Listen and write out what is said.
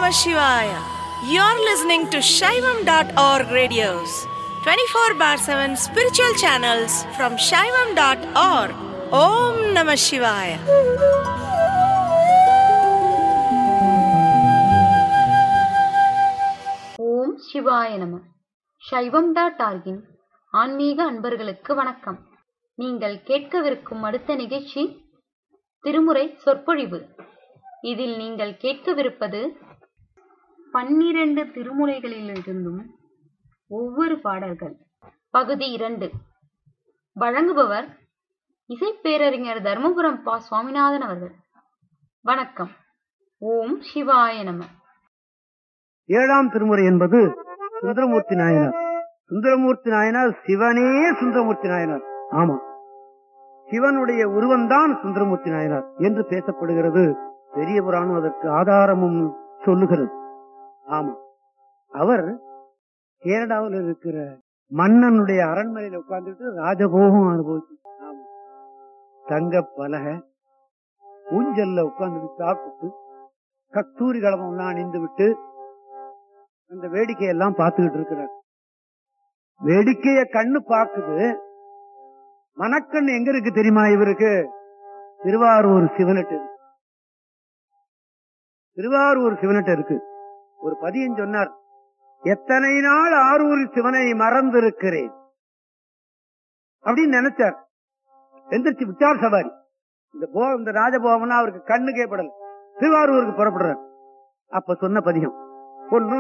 Namah Shivaya. You're listening to Shaivam.org radios, 24 bar 7 spiritual channels from Shaivam.org. Om Namah Shivaya. ஓம் சிவாய நம சைவம் dot ஆர்கின் ஆன்மீக அன்பர்களுக்கு வணக்கம் நீங்கள் கேட்கவிருக்கும் அடுத்த நிகழ்ச்சி திருமுறை சொற்பொழிவு இதில் நீங்கள் கேட்கவிருப்பது பன்னிரண்டு திருமுறைகளிலிருந்தும் ஒவ்வொரு பாடல்கள் பகுதி இரண்டு வழங்குபவர் இசைப்பேரறிஞர் தர்மபுரம் பா சுவாமிநாதன் அவர்கள் வணக்கம் ஓம் சிவாய நம ஏழாம் திருமுறை என்பது சுந்தரமூர்த்தி நாயனார் சுந்தரமூர்த்தி நாயனார் சிவனே சுந்தரமூர்த்தி நாயனார் ஆமா சிவனுடைய உருவம்தான் சுந்தரமூர்த்தி நாயனார் என்று பேசப்படுகிறது பெரிய புராணம் அதற்கு ஆதாரமும் சொல்லுகிறது ஆமா அவர் கேரளாவில் இருக்கிற மன்னனுடைய அரண்மனையில உட்கார்ந்துட்டு ராஜபோகம் அனுபவிச்சு ஆமா தங்க பலகை ஊஞ்சல்ல உட்கார்ந்து சாப்பிட்டு கஸ்தூரி கலமம் எல்லாம் அணிந்து விட்டு அந்த வேடிக்கையெல்லாம் பார்த்துக்கிட்டு இருக்கிறார் வேடிக்கைய கண்ணு பார்க்குது மனக்கண் எங்க இருக்கு தெரியுமா இவருக்கு திருவாரூர் சிவனட்டு இருக்கு. திருவாரூர் சிவனட்டு இருக்கு ஒரு பதியம் சொன்னார் எத்தனை நாள் ஆரூர் சிவனை மறந்திருக்கிறேன் அப்படின்னு நினைச்சார் எந்திரிச்சு விட்டார் சவாரி இந்த போ இந்த ராஜபோகம்னா அவருக்கு கண்ணுக்கே படல திருவாரூருக்கு புறப்படுறார் அப்ப சொன்ன பதியம் பொன்னும்